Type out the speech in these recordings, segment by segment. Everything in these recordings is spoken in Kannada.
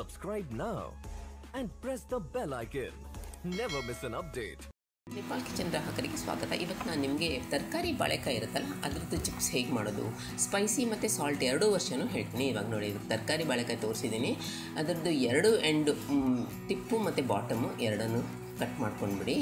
Subscribe now and press the bell icon. Never miss an update. Nepal kitchen ಗ್ರಾಹಕರಿಗೆ ಸ್ವಾಗತ ಇವತ್ತು ನಾನು ನಿಮಗೆ ತರಕಾರಿ ಬಾಳೆಕಾಯಿ ಇರುತ್ತಲ್ಲ ಅದ್ರದ್ದು ಚಿಪ್ಸ್ ಹೇಗೆ ಮಾಡೋದು ಸ್ಪೈಸಿ ಮತ್ತು ಸಾಲ್ಟ್ ಎರಡೂ ವರ್ಷನೂ ಹೇಳ್ತೀನಿ ಇವಾಗ ನೋಡಿ ಇದು ತರಕಾರಿ ಬಾಳೆಕಾಯಿ ತೋರಿಸಿದ್ದೀನಿ ಅದರದ್ದು ಎರಡು ಎಂಡು ಮ್, ಟಿಪ್ಪು ಮತ್ತು ಬಾಟಮು ಎರಡನ್ನು ಕಟ್ ಮಾಡ್ಕೊಂಡ್ಬಿಡಿ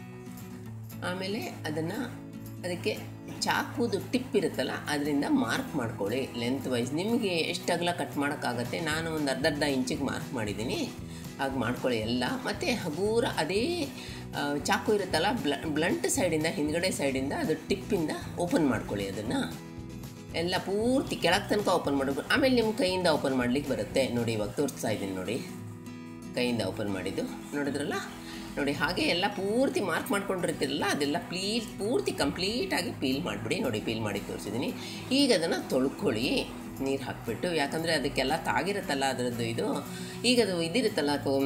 ಆಮೇಲೆ ಅದನ್ನು ಅದಕ್ಕೆ ಚಾಕುದು ಟಿಪ್ ಇರುತ್ತಲ್ಲ ಅದರಿಂದ ಮಾರ್ಕ್ ಮಾಡ್ಕೊಳ್ಳಿ ಲೆಂತ್ ವೈಸ್ ನಿಮಗೆ ಎಷ್ಟು ಅಗಲ ಕಟ್ ಮಾಡೋಕ್ಕಾಗತ್ತೆ ನಾನು ಒಂದು ಅರ್ಧ ಅರ್ಧ ಇಂಚಿಗೆ ಮಾರ್ಕ್ ಮಾಡಿದ್ದೀನಿ ಹಾಗೆ ಮಾಡ್ಕೊಳ್ಳಿ ಎಲ್ಲ ಮತ್ತು ಹಗೂರ ಅದೇ ಆ, ಚಾಕು ಇರುತ್ತಲ್ಲ ಬ್ಲ ಬ್ಲಂಟ್ ಸೈಡಿಂದ ಹಿಂದ್ಗಡೆ ಸೈಡಿಂದ ಅದು ಟಿಪ್ಪಿಂದ ಓಪನ್ ಮಾಡ್ಕೊಳ್ಳಿ ಅದನ್ನು ಎಲ್ಲ ಪೂರ್ತಿ ಕೆಳಗೆ ತನಕ ಓಪನ್ ಮಾಡಬೇಕು ಆಮೇಲೆ ನಿಮ್ಮ ಕೈಯಿಂದ ಓಪನ್ ಮಾಡ್ಲಿಕ್ಕೆ ಬರುತ್ತೆ ನೋಡಿ ಇವಾಗ ತೋರಿಸ್ತಾ ಇದ್ದೀನಿ ನೋಡಿ ಕೈಯಿಂದ ಓಪನ್ ಮಾಡಿದ್ದು ನೋಡಿದ್ರಲ್ಲ ನೋಡಿ ಹಾಗೆ ಎಲ್ಲ ಪೂರ್ತಿ ಮಾರ್ಕ್ ಮಾಡ್ಕೊಂಡಿರ್ತಿರಲ್ಲ ಅದೆಲ್ಲ ಪ್ಲೀಸ್ ಪೂರ್ತಿ ಕಂಪ್ಲೀಟಾಗಿ ಪೀಲ್ ಮಾಡಿಬಿಡಿ ನೋಡಿ ಪೀಲ್ ಮಾಡಿ ತೋರಿಸಿದ್ದೀನಿ ಈಗ ಅದನ್ನು ತೊಳ್ಕೊಳ್ಳಿ ನೀರು ಹಾಕಿಬಿಟ್ಟು ಯಾಕಂದರೆ ಅದಕ್ಕೆಲ್ಲ ತಾಗಿರುತ್ತಲ್ಲ ಅದರದ್ದು ಇದು ಈಗ ಅದು ಇದಿರುತ್ತಲ್ಲ ಕೋ-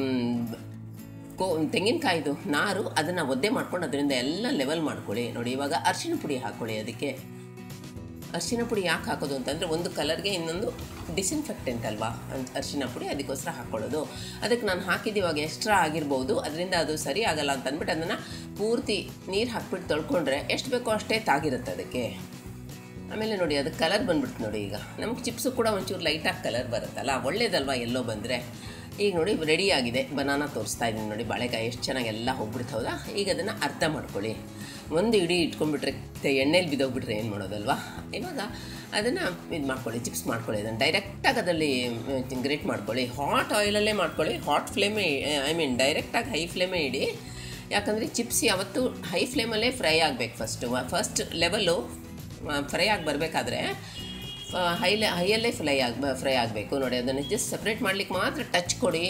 ಕೋ ತೆಂಗಿನಕಾಯಿದು ನಾರು ಅದನ್ನು ಒದ್ದೆ ಮಾಡ್ಕೊಂಡು ಅದರಿಂದ ಎಲ್ಲ ಲೆವೆಲ್ ಮಾಡ್ಕೊಳ್ಳಿ ನೋಡಿ ಇವಾಗ ಅರಿಶಿಣ ಪುಡಿ ಹಾಕ್ಕೊಳ್ಳಿ ಅದಕ್ಕೆ ಅರಿಶಿನ ಪುಡಿ ಯಾಕೆ ಹಾಕೋದು ಅಂತಂದರೆ ಒಂದು ಕಲರ್ಗೆ ಇನ್ನೊಂದು ಡಿಸಿನ್ಫೆಕ್ಟೆಂಟ್ ಅಲ್ವಾ ಅಂತ ಅರಿಶಿನ ಪುಡಿ ಅದಕ್ಕೋಸ್ಕರ ಹಾಕ್ಕೊಳ್ಳೋದು ಅದಕ್ಕೆ ನಾನು ಹಾಕಿದ್ದು ಇವಾಗ ಎಕ್ಸ್ಟ್ರಾ ಆಗಿರ್ಬೋದು ಅದರಿಂದ ಅದು ಸರಿ ಆಗಲ್ಲ ಅಂತ ಅಂದ್ಬಿಟ್ಟು ಅದನ್ನು ಪೂರ್ತಿ ನೀರು ಹಾಕ್ಬಿಟ್ಟು ತೊಳ್ಕೊಂಡ್ರೆ ಎಷ್ಟು ಬೇಕೋ ಅಷ್ಟೇ ತಾಗಿರುತ್ತೆ ಅದಕ್ಕೆ ಆಮೇಲೆ ನೋಡಿ ಅದಕ್ಕೆ ಕಲರ್ ಬಂದ್ಬಿಡ್ತು ನೋಡಿ ಈಗ ನಮ್ಗೆ ಚಿಪ್ಸು ಕೂಡ ಒಂಚೂರು ಲೈಟಾಗಿ ಕಲರ್ ಬರುತ್ತಲ್ಲ ಒಳ್ಳೇದಲ್ವಾ ಎಲ್ಲೋ ಬಂದರೆ ಈಗ ನೋಡಿ ರೆಡಿ ಆಗಿದೆ ಬನಾನ ತೋರಿಸ್ತಾ ಇದ್ದೀನಿ ನೋಡಿ ಬಾಳೆಕಾಯಿ ಎಷ್ಟು ಚೆನ್ನಾಗಿ ಎಲ್ಲ ಹೋಗ್ಬಿಡ್ತು ಹೌದಾ ಈಗ ಅದನ್ನು ಅರ್ಧ ಮಾಡ್ಕೊಳ್ಳಿ ಒಂದು ಇಡೀ ಇಟ್ಕೊಂಡ್ಬಿಟ್ರೆ ತೆ- ಎಣ್ಣೆಲಿ ಬಿದ್ದೋಗ್ಬಿಟ್ರೆ ಏನು ಮಾಡೋದಲ್ವಾ ಇವಾಗ ಅದನ್ನು ಇದು ಮಾಡ್ಕೊಳ್ಳಿ ಚಿಪ್ಸ್ ಮಾಡ್ಕೊಳ್ಳಿ ಅದನ್ನು ಡೈರೆಕ್ಟಾಗಿ ಅದರಲ್ಲಿ ಗ್ರೇಟ್ ಮಾಡ್ಕೊಳ್ಳಿ ಹಾಟ್ ಆಯಿಲಲ್ಲೇ ಮಾಡ್ಕೊಳ್ಳಿ ಹಾಟ್ ಫ್ಲೇಮೇ ಐ ಮೀನ್ ಡೈರೆಕ್ಟಾಗಿ ಹೈ ಫ್ಲೇಮೇ ಇಡಿ ಯಾಕಂದರೆ ಚಿಪ್ಸ್ ಯಾವತ್ತೂ ಹೈ ಫ್ಲೇಮಲ್ಲೇ ಫ್ರೈ ಆಗಬೇಕು ಫಸ್ಟು ಫಸ್ಟ್ ಲೆವೆಲ್ಲು ಫ್ರೈ ಆಗಿ ಬರಬೇಕಾದ್ರೆ ಹೈಲೆ ಹೈಯಲ್ಲೇ ಫ್ರೈ ಆಗ ಫ್ರೈ ಆಗಬೇಕು ನೋಡಿ ಅದನ್ನು ಜಸ್ಟ್ ಸಪ್ರೇಟ್ ಮಾಡ್ಲಿಕ್ಕೆ ಮಾತ್ರ ಟಚ್ ಕೊಡಿ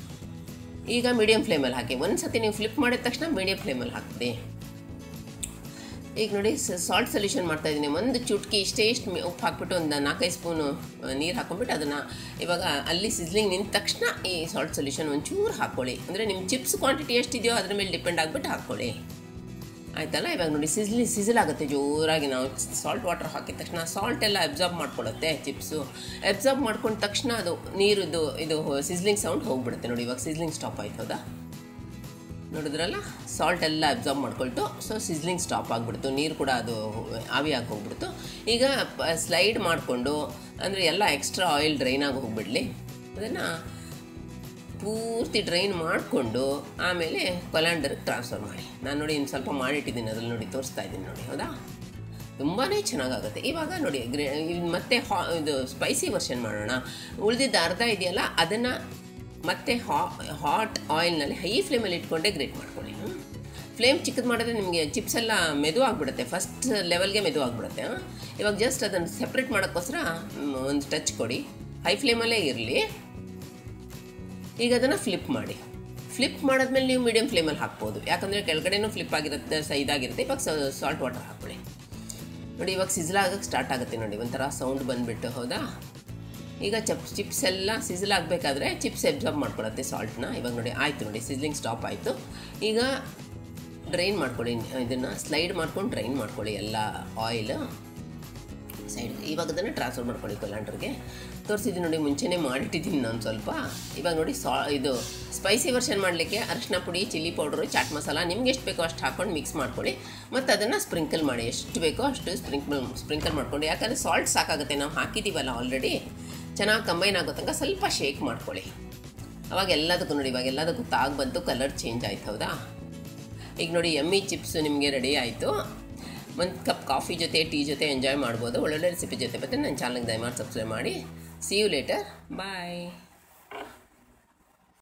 ಈಗ ಮೀಡಿಯಮ್ ಫ್ಲೇಮಲ್ಲಿ ಹಾಕಿ ಒಂದು ಸತಿ ನೀವು ಫ್ಲಿಪ್ ಮಾಡಿದ ತಕ್ಷಣ ಮೀಡಿಯಮ್ ಫ್ಲೇಮಲ್ಲಿ ಹಾಕ್ಬಿಡಿ ಈಗ ನೋಡಿ ಸಾಲ್ಟ್ ಸೊಲ್ಯೂಷನ್ ಮಾಡ್ತಾ ಇದ್ದೀನಿ ಒಂದು ಚುಟ್ಕಿ ಇಷ್ಟೇ ಇಷ್ಟು ಮಿ- ಉಪ್ಪು ಹಾಕ್ಬಿಟ್ಟು ಒಂದು ನಾಲ್ಕೈದು ಸ್ಪೂನು ನೀರು ಹಾಕೊಂಡ್ಬಿಟ್ಟು ಅದನ್ನು ಇವಾಗ ಅಲ್ಲಿ ಸಿಸ್ಲಿಂಗ್ ನಿಂತ ತಕ್ಷಣ ಈ ಸಾಲ್ಟ್ ಸೊಲ್ಯೂಷನ್ ಒಂಚೂರು ಹಾಕ್ಕೊಳ್ಳಿ ಅಂದರೆ ನಿಮ್ಮ ಚಿಪ್ಸ್ ಕ್ವಾಂಟಿಟಿ ಎಷ್ಟಿದೆಯೋ ಅದ್ರ ಮೇಲೆ ಡಿಪೆಂಡ್ ಆಗಿಬಿಟ್ಟು ಹಾಕ್ಕೊಳ್ಳಿ ಆಯ್ತಲ್ಲ ಇವಾಗ ನೋಡಿ ಸಿಸ್ಲಿ ಸಿಸಿಲ್ ಆಗುತ್ತೆ ಜೋರಾಗಿ ನಾವು ಸಾಲ್ಟ್ ವಾಟರ್ ಹಾಕಿದ ತಕ್ಷಣ ಸಾಲ್ಟ್ ಎಲ್ಲ ಅಬ್ಸಾರ್ಬ್ ಮಾಡ್ಕೊಳ್ಳುತ್ತೆ ಚಿಪ್ಸು ಅಬ್ಸಾರ್ಬ್ ಮಾಡ್ಕೊಂಡ ತಕ್ಷಣ ಅದು ನೀರುದು ಇದು ಸಿಸ್ಲಿಂಗ್ ಸೌಂಡ್ ಹೋಗ್ಬಿಡುತ್ತೆ ನೋಡಿ ಇವಾಗ ಸಿಸ್ಲಿಂಗ್ ಸ್ಟಾಪ್ ಆಯ್ತು ಹೌದಾ ನೋಡಿದ್ರಲ್ಲ ಸಾಲ್ಟ್ ಎಲ್ಲ ಅಬ್ಸಾರ್ಬ್ ಮಾಡ್ಕೊಳ್ತು ಸೊ ಸಿಸ್ಲಿಂಗ್ ಸ್ಟಾಪ್ ಆಗಿಬಿಡ್ತು ನೀರು ಕೂಡ ಅದು ಆವಿಯಾಗಿ ಹೋಗ್ಬಿಡ್ತು ಈಗ ಸ್ಲೈಡ್ ಮಾಡಿಕೊಂಡು ಅಂದರೆ ಎಲ್ಲ ಎಕ್ಸ್ಟ್ರಾ ಆಯಿಲ್ ಡ್ರೈನ್ ಆಗಿ ಹೋಗ್ಬಿಡಲಿ ಅದನ್ನು ಪೂರ್ತಿ ಡ್ರೈನ್ ಮಾಡಿಕೊಂಡು ಆಮೇಲೆ ಕೊಲ್ಯಾಂಡರ್ಗೆ ಟ್ರಾನ್ಸ್ಫರ್ ಮಾಡಿ ನಾನು ನೋಡಿ ಇನ್ನು ಸ್ವಲ್ಪ ಮಾಡಿಟ್ಟಿದ್ದೀನಿ ಅದ್ರಲ್ಲಿ ನೋಡಿ ತೋರಿಸ್ತಾ ಇದ್ದೀನಿ ನೋಡಿ ಹೌದಾ ತುಂಬಾ ಚೆನ್ನಾಗಾಗುತ್ತೆ ಇವಾಗ ನೋಡಿ ಗ್ರೇ ಇದ್ ಮತ್ತೆ ಹಾ ಇದು ಸ್ಪೈಸಿ ವರ್ಷನ್ ಮಾಡೋಣ ಉಳಿದಿದ್ದ ಅರ್ಧ ಇದೆಯಲ್ಲ ಅದನ್ನು ಮತ್ತೆ ಹಾ ಹಾಟ್ ಆಯಿಲ್ನಲ್ಲಿ ಹೈ ಫ್ಲೇಮಲ್ಲಿ ಇಟ್ಕೊಂಡೇ ಗ್ರೇಟ್ ಮಾಡ್ಕೊಳ್ಳಿ ಫ್ಲೇಮ್ ಚಿಕ್ಕದು ಮಾಡಿದ್ರೆ ನಿಮಗೆ ಚಿಪ್ಸ್ ಎಲ್ಲ ಮೆದು ಆಗಿಬಿಡುತ್ತೆ ಫಸ್ಟ್ ಲೆವೆಲ್ಗೆ ಮೆದು ಆಗಿಬಿಡುತ್ತೆ ಇವಾಗ ಜಸ್ಟ್ ಅದನ್ನು ಸೆಪ್ರೇಟ್ ಮಾಡೋಕ್ಕೋಸ್ಕರ ಮ್, ಒಂದು ಟಚ್ ಕೊಡಿ ಹೈ ಫ್ಲೇಮಲ್ಲೇ ಇರಲಿ ಈಗ ಅದನ್ನು ಫ್ಲಿಪ್ ಮಾಡಿ ಫ್ಲಿಪ್ ಮಾಡಿದ್ಮೇಲೆ ನೀವು ಮೀಡಿಯಮ್ ಫ್ಲೇಮಲ್ಲಿ ಹಾಕ್ಬೋದು ಯಾಕಂದರೆ ಕೆಳಗಡೆನೂ ಫ್ಲಿಪ್ ಆಗಿರುತ್ತೆ ಸ ಇದಾಗಿರುತ್ತೆ ಇವಾಗ ಸಾಲ್ಟ್ ವಾಟರ್ ಹಾಕ್ಕೊಳ್ಳಿ ನೋಡಿ ಇವಾಗ ಸಿಝಲ್ ಆಗಕ್ಕೆ ಸ್ಟಾರ್ಟ್ ಆಗುತ್ತೆ ನೋಡಿ ಒಂಥರ ಸೌಂಡ್ ಬಂದುಬಿಟ್ಟು ಹೌದಾ ಈಗ ಚಪ್ ಚಿಪ್ಸ್ ಎಲ್ಲ ಸಿಝಲ್ ಆಗಬೇಕಾದ್ರೆ ಚಿಪ್ಸ್ ಎಬ್ಸಾರ್ಬ್ ಮಾಡ್ಕೊಳತ್ತೆ ಸಾಲ್ಟ್ನ ಇವಾಗ ನೋಡಿ ಆಯಿತು ನೋಡಿ ಸಿಝಲಿಂಗ್ ಸ್ಟಾಪ್ ಆಯಿತು ಈಗ ಡ್ರೈನ್ ಮಾಡ್ಕೊಳ್ಳಿ ಇದನ್ನು ಸ್ಲೈಡ್ ಮಾಡ್ಕೊಂಡು ಡ್ರೈನ್ ಮಾಡ್ಕೊಳ್ಳಿ ಎಲ್ಲ ಆಯಿಲ್ ಸೈಡ್ ಇವಾಗ ಅದನ್ನು ಟ್ರಾನ್ಸ್ಫರ್ ಮಾಡ್ಕೊಳ್ಳಿ ಕೊಲ್ಯಾಂಡ್ರಿಗೆ ತೋರಿಸಿದ್ದೀನಿ ನೋಡಿ ಮುಂಚೆನೇ ಮಾಡಿಟ್ಟಿದ್ದೀನಿ ನಾನು ಸ್ವಲ್ಪ ಇವಾಗ ನೋಡಿ ಸಾ ಇದು ಸ್ಪೈಸಿ ವರ್ಷನ್ ಮಾಡಲಿಕ್ಕೆ ಅರಿಶಿನ ಪುಡಿ ಚಿಲ್ಲಿ ಪೌಡ್ರು ಚಾಟ್ ಮಸಾಲ ನಿಮ್ಗೆ ಎಷ್ಟು ಬೇಕೋ ಅಷ್ಟು ಹಾಕ್ಕೊಂಡು ಮಿಕ್ಸ್ ಮಾಡ್ಕೊಳ್ಳಿ ಮತ್ತು ಅದನ್ನು ಸ್ಪ್ರಿಂಕಲ್ ಮಾಡಿ ಎಷ್ಟು ಬೇಕೋ ಅಷ್ಟು ಸ್ಪ್ರಿಂಕಲ್ ಸ್ಪ್ರಿಂಕಲ್ ಮಾಡ್ಕೊಂಡು ಯಾಕಂದರೆ ಸಾಲ್ಟ್ ಸಾಕಾಗುತ್ತೆ ನಾವು ಹಾಕಿದ್ದೀವಲ್ಲ ಆಲ್ರೆಡಿ ಚೆನ್ನಾಗಿ ಕಂಬೈನ್ ಆಗೋ ತನಕ ಸ್ವಲ್ಪ ಶೇಕ್ ಮಾಡ್ಕೊಳ್ಳಿ ಅವಾಗ ಎಲ್ಲದಕ್ಕೂ ನೋಡಿ ಇವಾಗ ಎಲ್ಲದಕ್ಕೂ ತಾಗ್ ಬಂತು ಕಲರ್ ಚೇಂಜ್ ಆಯ್ತು ಹೌದಾ ಈಗ ನೋಡಿ ಎಮ್ಮಿ ಚಿಪ್ಸ್ ನಿಮಗೆ ರೆಡಿ ಆಯಿತು ಒಂದು ಕಪ್ ಕಾಫಿ ಜೊತೆ ಟೀ ಜೊತೆ ಎಂಜಾಯ್ ಮಾಡ್ಬೋದು ಒಳ್ಳೊಳ್ಳೆ ರೆಸಿಪಿ ಜೊತೆ ಮತ್ತೆ ನನ್ನ ಚಾನಲ್ಗೆ ದಯಮಾಡಿ ಸಬ್ಸ್ಕ್ರೈಬ್ ಮಾಡಿ ಸಿ ಯು ಲೇಟರ್ ಬಾಯ್